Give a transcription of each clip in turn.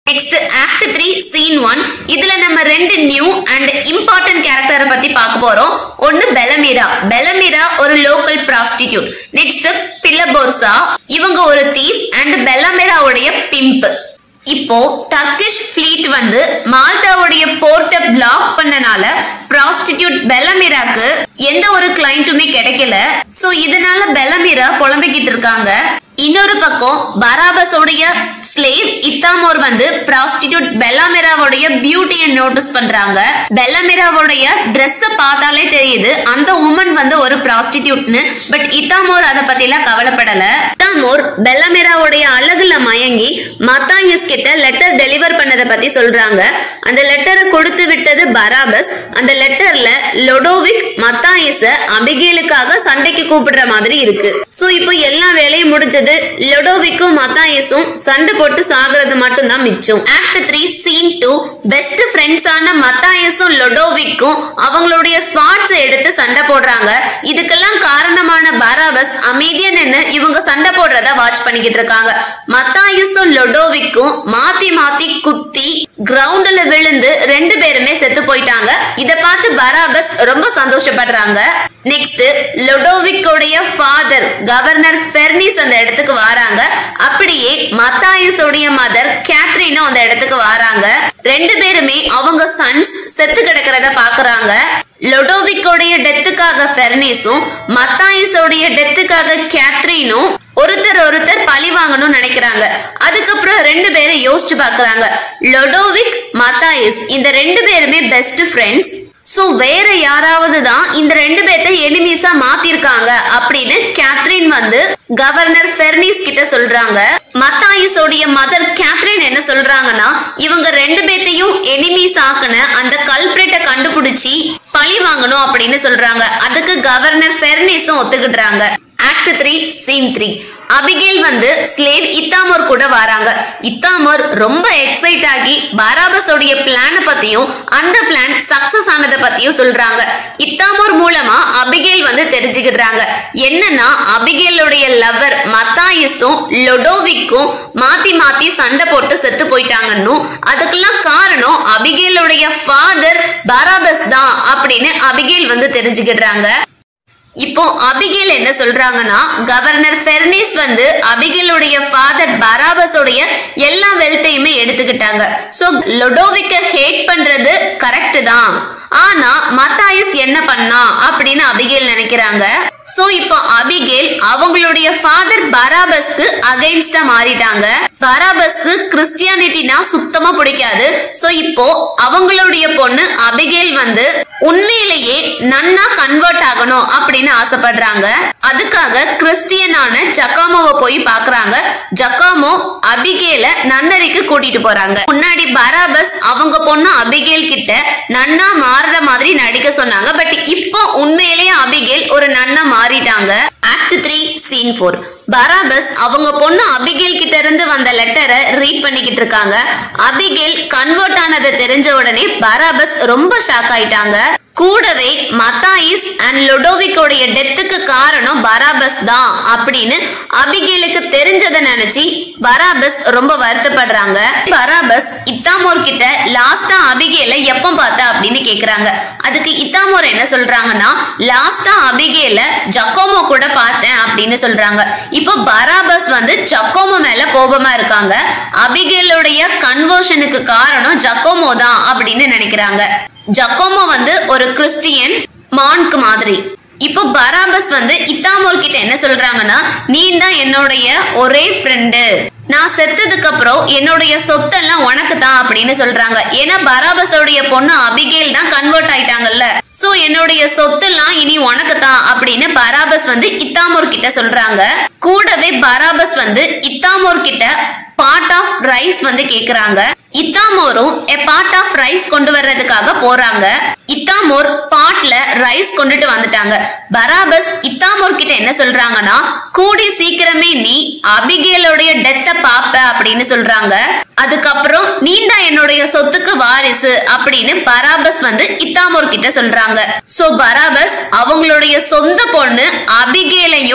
next act three scene one இதுல நம்ம ரெண்டு நியூ அண்ட் இம்பார்ட்டன்ட் கேரக்டரை பத்தி பார்க்க போறோம் ஒன்னு பெலமீரா பெலமீரா ஒரு லோக்கல் ப்ராஸ்டிடியூட் நெக்ஸ்ட் பில்லபோர்சா இவங்க ஒரு தீஃப் அண்ட் பெலமீராவுடைய பிம்ப் இப்போ டர்கிஷ் ஃபிளீட் வந்து மால்டாவுடைய போர்ட்டை பிளாக் பண்ணனால ப்ராஸ்டிடியூட் பெலமீராக்கு எந்த ஒரு கிளைண்ட்டுமே கிடைக்கல சோ இதனால பெலமீரா புலம்பிக்கிட்டு இருக்காங்க இன்னொரு பக்கம் பராபஸோடைய ஸ்லேவ் இத்தாமோர் வந்து ப்ராஸ்டிடியூட் பெல்லாமெராவுடைய பியூட்டியை நோட்டீஸ் பண்றாங்க பெல்லாமெராவுடைய Dress பார்த்தாலே தெரியுது அந்த உமன் வந்து ஒரு ப்ராஸ்டிடியூட்னு பட் இத்தாமோர் அதை பத்திலாம் கவலைப்படல இத்தாமோர் பெல்லாமெராவுடைய அழகுல மயங்கி மத்தாயிஸ் கிட்ட லெட்டர் டெலிவர் பண்ணதை பத்தி சொல்றாங்க அந்த லெட்டரை கொடுத்து விட்டது பராபஸ் அந்த லெட்டர்ல லொடோவிக் மத்தாயிஸ அபிகேலுக்காக சண்டைக்கு கூப்பிடுற மாதிரி இருக்கு சோ இப்போ எல்லா வேலையும் முடிஞ்சது லொடோவிக்கும் மத்தாயிஸும் சண்டை போட்டு சாகுறது மட்டும் தான் மிச்சம் act three scene two best ஃப்ரெண்ட்ஸான மத்தாயஸும் லொடோவிக்கும் அவங்களுடைய ஸ்வாட்ஸ் எடுத்து சண்டை போடுறாங்க இதுக்கெல்லாம் காரணமான பராபஸ் அமைதியா நின்னு இவங்க சண்டை போடுறத வாட்ச் பண்ணிக்கிட்டு இருக்காங்க மத்தாயஸும் லொடோவிக்கும் மாத்தி மாத்தி குத்தி கிரவுண்ட்ல விழுந்து ரெண்டு பேருமே செத்து போயிட்டாங்க இத பார்த்து பராபஸ் ரொம்ப சந்தோஷப்படுறாங்க நெக்ஸ்ட் லொடோவிக்கோடைய ஃபாதர் கவர்னர் ஃபெர்னிஸ் அந்த இடத்துக்கு வராங்க அப்படியே மத்தாயஸோடைய மதர் கேத்ரினும் அந்த இடத்துக்கு வராங்க ரெண்டு பேருமே அவங்க சன்ஸ் செத்து கிடக்கிறத பாக்குறாங்க லொடோவிக்கோடைய டெத்துக்காக ஃபெர்னிஸும் மத்தாயிஸோடைய டெத்துக்காக கேத்ரினும் ஒருத்தர் ஒருத்தர் பழி வாங்கணும்னு நினைக்கிறாங்க அதுக்கப்புறம் ரெண்டு பேரும் யோசிச்சு பாக்குறாங்க லொடோவிக் மத்தாயிஸ் இந்த ரெண்டு பேருமே பெஸ்ட் ஃப்ரெண்ட்ஸ் சோ வேற யாராவது தான் இந்த ரெண்டு பேர்த்த எனிமீஸா மாத்திருக்காங்க அப்படின்னு கேத்ரின் வந்து கவர்னர் ஃபெர்னிஸ் கிட்ட சொல்றாங்க மத்தாயிஸோடைய மதர் கேத்ரின் என்ன சொல்றாங்கன்னா இவங்க ரெண்டு பேர்த்தையும் எனிமீஸ் ஆக்குன அந்த கல்பிரேட்டை கண்டுபிடிச்சி பழி வாங்கணும் அப்படின்னு சொல்றாங்க அதுக்கு கவர்னர் ஃபெர்னிஸும் ஒத்துக்கிடுறாங்க act three scene three Abigail வந்து ஸ்லேவ் இத்தாமோர் கூட வராங்க இத்தாமோர் ரொம்ப எக்ஸைட் ஆகி பராபஸோடைய பிளான பத்தியும் அந்த பிளான் சக்சஸ் ஆனதை பத்தியும் சொல்றாங்க இத்தாமோர் மூலமா அபிகேல் வந்து தெரிஞ்சுக்கிடுறாங்க என்னன்னா அபிகேலுடைய லவர் மத்தாயிஸும் லொடோவிக்கும் மாத்தி மாத்தி சண்டை போட்டு செத்து போயிட்டாங்கன்னு அதுக்கெல்லாம் காரணம் அபிகேலுடைய ஃபாதர் பராபஸ் தான் அப்படின்னு அபிகேல் வந்து தெரிஞ்சுக்கிடுறாங்க இப்போ அபிகேல் என்ன சொல்றாங்கன்னா கவர்னர் ஃபெர்னிஸ் வந்து அபிகேலுடைய ஃபாதர் பராபஸோடைய எல்லா வெல்த்தையுமே எடுத்துக்கிட்டாங்க சோ லொடோவிக்க ஹேட் பண்றது கரெக்ட் தான் ஆனா மத்தாயிஸ் என்ன பண்ணா அப்படின்னு அபிகேல் நினைக்கிறாங்க சோ இப்போ அபிகேல் அவங்களுடைய ஃபாதர் பராபஸ்க்கு அகைன்ஸ்டா மாறிட்டாங்க பராபஸ்க்கு கிறிஸ்டியானிட்டினா சுத்தமா பிடிக்காது சோ இப்போ அவங்களுடைய பொண்ணு அபிகேல் வந்து உண்மையிலேயே நன்னா கன்வெர்ட் ஆகணும் அப்படின்னு ஆசைப்படுறாங்க அதுக்காக கிறிஸ்டியனான ஜக்காமோவை போய் பாக்குறாங்க ஜக்காமோ அபிகேல நன்னரிக்கு கூட்டிட்டு போறாங்க முன்னாடி பராபஸ் அவங்க பொண்ணு அபிகேல் கிட்ட நன்னா மாறுற மாதிரி நடிக்க சொன்னாங்க பட் இப்போ உண்மையிலேயே அபிகேல் ஒரு நன்னா மாறிட்டாங்க act three scene four Barabas அவங்க பொண்ணு அபிகேல் கிட்ட இருந்து வந்த லெட்டரை ரீட் பண்ணிக்கிட்டு இருக்காங்க அபிகேல் கன்வெர்ட் ஆனதை தெரிஞ்ச உடனே பராபஸ் ரொம்ப ஷாக் ஆயிட்டாங்க கூடவே மத்தாயிஸ் அண்ட் லொடோவிக்கோடைய டெத்துக்கு காரணம் பராபஸ் தான் அப்படின்னு அபிகேலுக்கு தெரிஞ்சதை நினைச்சு பராபஸ் ரொம்ப வருத்தப்படுறாங்க பராபஸ் இத்தாமோர் கிட்ட லாஸ்டா அபிகேல எப்ப பார்த்த அப்படின்னு கேக்குறாங்க அதுக்கு இத்தாமோர் என்ன சொல்றாங்கன்னா லாஸ்டா அபிகேல ஜக்கோமோ கூட பார்த்தேன் அப்படின்னு சொல்றாங்க இப்போ பராபஸ் வந்து ஜக்கோமோ மேல கோபமா இருக்காங்க அபிகேலுடைய கன்வர்ஷனுக்கு காரணம் ஜக்கோமோ தான் அப்படின்னு நினைக்கிறாங்க ஜக்கோமோ வந்து ஒரு கிறிஸ்டியன் மான்க் மாதிரி இப்போ பராபஸ் வந்து இத்தாமோர் கிட்ட என்ன சொல்றாங்கன்னா நீ தான் என்னுடைய ஒரே ஃப்ரெண்டு நான் செத்ததுக்கு அப்புறம் என்னுடைய சொத்தெல்லாம் உனக்கு தான் அப்படின்னு சொல்றாங்க ஏன்னா பராபஸோடைய பொண்ணு அபிகேல் தான் கன்வெர்ட் ஆயிட்டாங்கல்ல சோ என்னுடைய சொத்தெல்லாம் இனி உனக்கு தான் அப்படின்னு பராபஸ் வந்து இத்தாமோர் கிட்ட சொல்றாங்க கூடவே பராபஸ் வந்து இத்தாமோர் கிட்ட பார்ட் ஆஃப் ரைஸ் வந்து கேக்குறாங்க இத்தாமோரும் எ பார்ட் ஆஃப் ரைஸ் கொண்டு வர்றதுக்காக போறாங்க இத்தாமோர் பாட்ல ரைஸ் கொண்டுட்டு வந்துட்டாங்க பராபஸ் இத்தாமோர் கிட்ட என்ன சொல்றாங்கன்னா கூடி சீக்கிரமே நீ அபிகேலோடைய டெத்த பாப்ப அப்படின்னு சொல்றாங்க அதுக்கப்புறம் நீ தான் என்னுடைய சொத்துக்கு வாரிசு அப்படின்னு பராபஸ் வந்து இத்தாமோர் கிட்ட சொல்றாங்க சோ பராபஸ் அவங்களுடைய சொந்த பொண்ணு அபிகேலையும்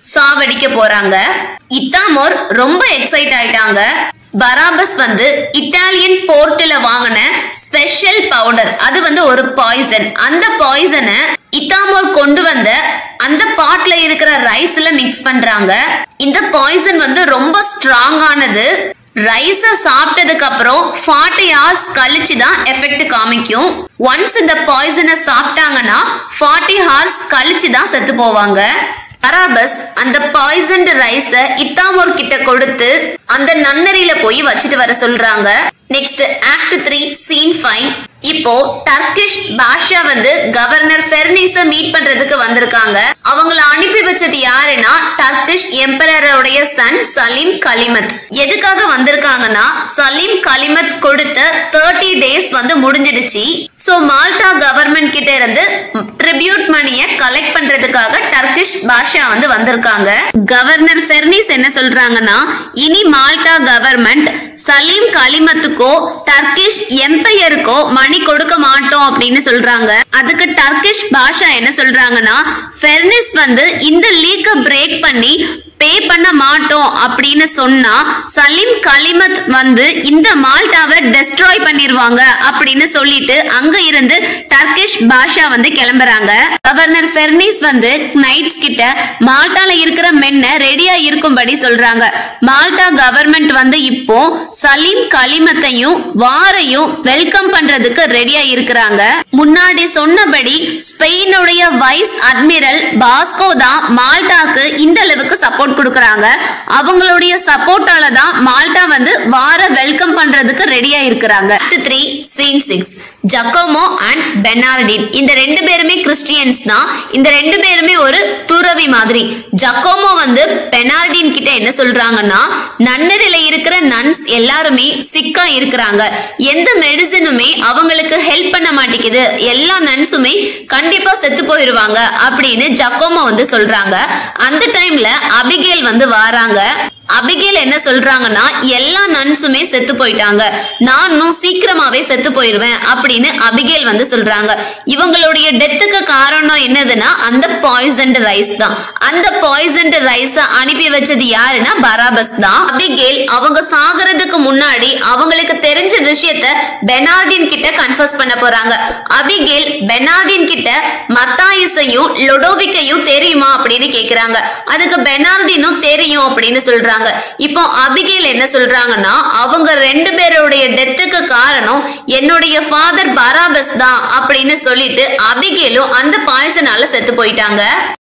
சாவடிக்க போறாங்க இத்தாமோர் ரொம்ப எக்ஸைட் ஆயிட்டாங்க பராபஸ் வந்து இட்டாலியன் போர்ட்ல வாங்கின ஸ்பெஷல் பவுடர் அது வந்து ஒரு பாய்சன் அந்த பாய்சனை இத்தாமோர் கொண்டு வந்த அந்த பாட்ல இருக்கிற ரைஸ்ல மிக்ஸ் பண்றாங்க இந்த பாய்சன் வந்து ரொம்ப ஸ்ட்ராங்கானது ரைஸ சாப்பிட்டதுக்கு அப்புறம் ஃபார்ட்டி ஹவர்ஸ் கழிச்சு தான் எஃபெக்ட் காமிக்கும் ஒன்ஸ் இந்த பாய்சனை சாப்பிட்டாங்கன்னா ஃபார்ட்டி ஹவர்ஸ் கழிச்சு தான் செத்து போவாங்க பராபஸ் அந்த பாய்சன்ட் ரைஸ இத்தாமோர் கிட்ட கொடுத்து அந்த நன்னரியில போய் வச்சுட்டு வர சொல்றாங்க next act three scene five இப்போ டர்கிஷ் பாஷா வந்து கவர்னர் ஃபெர்னிஸ மீட் பண்றதுக்கு வந்திருக்காங்க அவங்கள அனுப்பி வச்சது யாருன்னா டர்கிஷ் எம்பரருடைய சன் சலீம் கலிமத் எதுக்காக வந்திருக்காங்கன்னா சலீம் கலிமத் கொடுத்த தேர்ட்டி டேஸ் வந்து முடிஞ்சிடுச்சு சோ மால்டா கவர்மெண்ட் கிட்ட இருந்து ட்ரிபியூட் மணிய கலெக்ட் பண்றதுக்காக டர்கிஷ் பாஷா வந்து வந்திருக்காங்க கவர்னர் ஃபெர்னிஸ் என்ன சொல்றாங்கன்னா இனி மால்டா கவர்மெண்ட் சலீம் கலிமத்துக்கோ டர்கிஷ் எம்பையருக்கோ மணி கொடுக்க மாட்டோம் அப்படின்னு சொல்றாங்க அதுக்கு டர்கிஷ் பாஷா என்ன சொல்றாங்கன்னா ஃபெர்னிஸ் வந்து இந்த லீக்க பிரேக் பண்ணி பே பண்ண மாட்டோம் அப்படின்னு சொன்னா சலீம் கலிமத் வந்து இந்த மால்டாவை டெஸ்ட்ராய் பண்ணிருவாங்க அப்படின்னு சொல்லிட்டு அங்க இருந்து டர்கிஷ் பாஷா வந்து கிளம்புறாங்க கவர்னர் ஃபெர்னிஸ் வந்து நைட்ஸ் கிட்ட மால்டால இருக்கிற மென்ன ரெடியா இருக்கும்படி சொல்றாங்க மால்டா கவர்மெண்ட் வந்து இப்போ சலீம் கலிமத்தையும் வாரையும் வெல்கம் பண்றதுக்கு ரெடியா இருக்கிறாங்க முன்னாடி சொன்னபடி ஸ்பெயினுடைய வைஸ் அட்மிரல் பாஸ்கோ தான் மால்டாக்கு இந்த அளவுக்கு சப்போர்ட் கொடுக்கறாங்க அவங்களுடைய சப்போர்ட்டால தான் மால்டா வந்து வார வெல்கம் பண்றதுக்கு ரெடியா இருக்கிறாங்க three scene six Giacomo and Benardin இந்த ரெண்டு பேருமே கிறிஸ்டியன்ஸ் தான் இந்த ரெண்டு பேருமே ஒரு துறவி மாதிரி ஜக்கோமோ வந்து பெனார்டின் கிட்ட என்ன சொல்றாங்கன்னா நன்னரில இருக்கிற நன்ஸ் எல்லாருமே சிக்கா இருக்கிறாங்க எந்த மெடிசனுமே அவங்களுக்கு ஹெல்ப் பண்ண மாட்டேங்குது எல்லா நன்ஸுமே கண்டிப்பா செத்து போயிருவாங்க அப்படின்னு ஜக்கோமோ வந்து சொல்றாங்க அந்த டைம்ல அபிகேல் வந்து வாராங்க அபிகேல் என்ன சொல்றாங்கன்னா எல்லா நன்ஸுமே செத்து போயிட்டாங்க நானும் சீக்கிரமாவே செத்து போயிருவேன் அப்படின்னு அபிகேல் வந்து சொல்றாங்க இவங்களுடைய டெத்துக்கு காரணம் என்னதுன்னா அந்த பாய்சன்ட் ரைஸ் தான் அந்த பாய்சன்ட் ரைஸ அனுப்பி வச்சது யாருன்னா பராபஸ் தான் அபிகேல் அவங்க சாகிறதுக்கு முன்னாடி அவங்களுக்கு தெரிஞ்ச விஷயத்த பெனார்டின் கிட்ட கன்ஃபர்ஸ் பண்ண போறாங்க அபிகேல் பெனார்டின் கிட்ட மத்தாயிஸையும் லொடோவிக்கையும் தெரியுமா அப்படின்னு கேக்குறாங்க அதுக்கு பெனார்டினும் தெரியும் அப்படின்னு சொல்றாங்க இப்போ அபிகேல் என்ன சொல்றாங்கன்னா அவங்க ரெண்டு பேருடைய டெத்துக்கு காரணம் என்னுடைய ஃபாதர் பராபஸ் தான் அப்படின்னு சொல்லிட்டு அபிகேலும் அந்த பாய்சனால செத்து போயிட்டாங்க